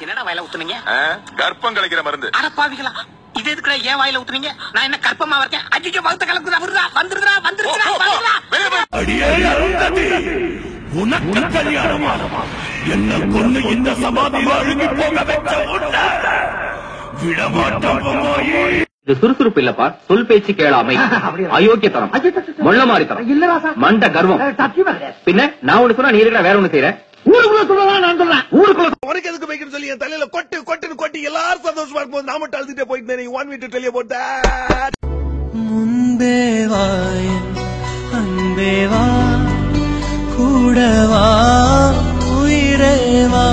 என்னடா வாயில ஊத்துனீங்க ஆ, கர்ப்பம் கலைக்கிற மருந்து அட பாவிகளா இது எதுக்குடா ஏன் வாயில ஊத்துனீங்க நான் என்ன கற்பமா இருக்கேன் அஜிஜோ வகுத்த கலக்குதா வருதா வந்துருதா வந்துருதா வந்துருதா வெளியே போய் அடியே அருந்ததி உனக்கு கல்யாணமா என்ன கொண்டு இந்த சமாதியில அழுகி போக வச்ச உன்னை விடமாட்டோம் பொம்மாயி இது சுறுசுறுப்பு இல்லப்பா சொல் பேச்சு கேளாமை அயோக்கியத்தனம் மொள்ளமாரித்தனம் இல்ல மண்ட கர்வம் சத்தியமா கிடையாது பின்ன நான் ஒண்ணு சொன்னா நீ இருக்கிற வேற ஒண்ணு செய்யற ஊருக்குள்ள சொல்லலாம் நான் சொல்றேன் ஊருக்குள்ள உனக்கு எதுக்கு வைக்கணும் சொல்லி என் தலையில கொட்டு கொட்டுன்னு கொட்டி எல்லாரும் சந்தோஷமா இருக்கும் நான் மட்டும் அழுதுட்டே போயிட்டு நீ ஒன் வீட்டு டெலிய போட்ட முன்பே வா என் அன்பே வா கூட வா உயிரே வா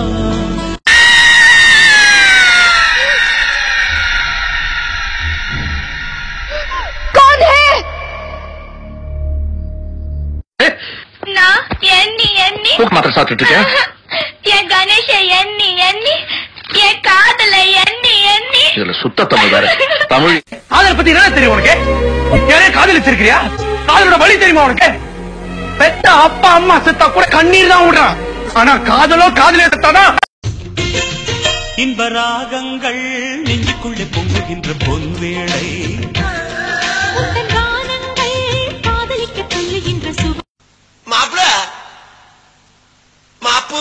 நான் எண்ணி எண்ணி தூக்க மாத்திரை சாப்பிட்டுட்டு இருக்கேன் என் கணேஷ எண்ணி எண்ணி என் காதல எண்ணி எண்ணி இதுல சுத்த தமிழ் வேற தமிழ் காதல் பத்தி என்ன தெரியும் உனக்கு யாரே காதலிச்சிருக்கிறியா காதலோட வழி தெரியுமா உனக்கு பெத்த அப்பா அம்மா செத்தா கூட கண்ணீர் தான் விடுறான் ஆனா காதலோ காதலே செத்தாதான் இன்ப ராகங்கள் நெஞ்சுக்குள்ளே பொங்குகின்ற பொன்வேளை கானங்கள் காதலிக்க சொல்லுகின்ற சுப மாப்பிள மாப்பு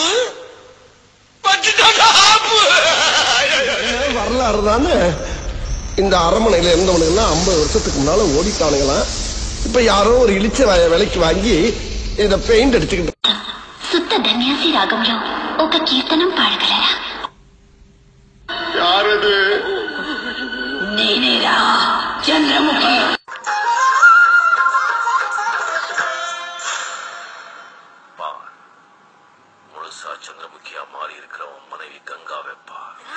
வரலாறு தானே இந்த அரமனையில இருந்தவனுங்க எல்லாம் ஐம்பது வருஷத்துக்கு முன்னால ஓடிட்டானுங்களாம் இப்ப யாரோ ஒரு இழிச்ச வ- விலைக்கு வாங்கி இத பெயிண்ட் அடிச்சுக்கிட்டு సుత్త ధన్యాసి రాగంలో ఒక కీర్తనం పాడగలరా யாரது నేనేరా చంద్రముఖి முழுசா சந்திரமுகியா மாறி இருக்கிற உன் மனைவி கங்கா வெப்பா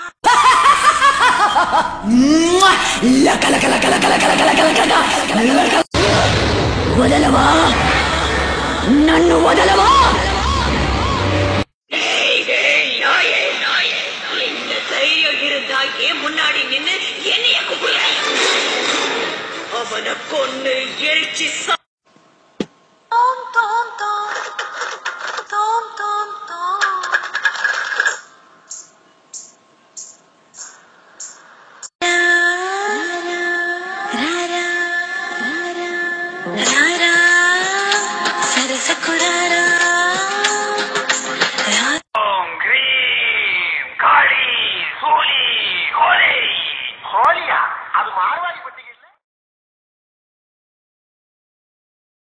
వదలవా నన్ను వదలవా இந்த தைரியம் இருந்தா ஏன் முன்னாடி நின்னு என்னைய கூப்பிடுற அவனை கொண்டு எரிச்சு